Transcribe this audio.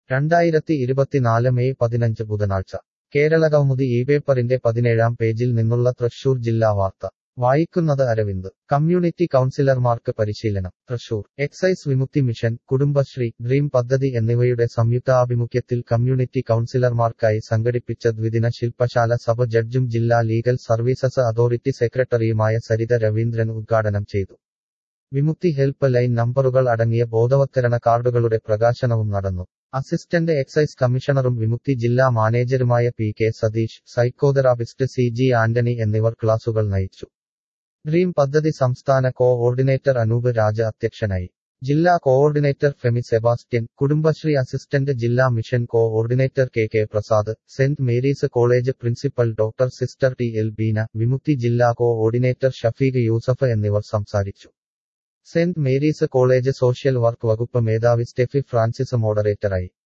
രണ്ടായിരത്തി ഇരുപത്തിനാല് മെയ് പതിനഞ്ച് ബുധനാഴ്ച കേരള കൗമുദി ഈ പേപ്പറിന്റെ പതിനേഴാം പേജിൽ നിന്നുള്ള തൃശൂർ ജില്ലാ വാർത്ത വായിക്കുന്നത് അരവിന്ദ് കമ്മ്യൂണിറ്റി കൗൺസിലർമാർക്ക് പരിശീലനം Thrissur excise Vimukthi mission Kudumbashree dream പദ്ധതി എന്നിവയുടെ സംയുക്താഭിമുഖ്യത്തിൽ കമ്മ്യൂണിറ്റി കൗൺസിലർമാർക്കായി സംഘടിപ്പിച്ച ദ്വിദിന ശില്പശാല സഭ ജഡ്ജും ജില്ലാ ലീഗൽ സർവീസസ് അതോറിറ്റി സെക്രട്ടറിയുമായ സരിത രവീന്ദ്രൻ ഉദ്ഘാടനം ചെയ്തു വിമുക്തി ഹെൽപ്പ് ലൈൻ നമ്പറുകൾ അടങ്ങിയ ബോധവത്കരണ കാർഡുകളുടെ പ്രകാശനവും നടന്നു അസിസ്റ്റന്റ് എക്സൈസ് കമ്മീഷണറും വിമുക്തി ജില്ലാ മാനേജരുമായ P K Satheesh psychotherapist C G Antony എന്നിവർ ക്ലാസുകൾ നയിച്ചു ഡ്രീം പദ്ധതി സംസ്ഥാന കോഓർഡിനേറ്റർ അനൂപ് രാജ അധ്യക്ഷനായി ജില്ലാ കോഓർഡിനേറ്റർ ഫെമി സെബാസ്റ്റ്യൻ കുടുംബശ്രീ അസിസ്റ്റന്റ് ജില്ലാ mission coordinator K K Prasad സെന്റ് Mary's college principal doctor sister T L Beena Vimukthi ജില്ലാ കോഓർഡിനേറ്റർ ഷഫീഖ് യൂസഫ് എന്നിവർ സംസാരിച്ചു സെന്റ് മേരീസ് കോളേജ് സോഷ്യൽ വർക്ക് വകുപ്പ് മേധാവി സ്റ്റെഫി ഫ്രാൻസിസ് മോഡറേറ്ററായി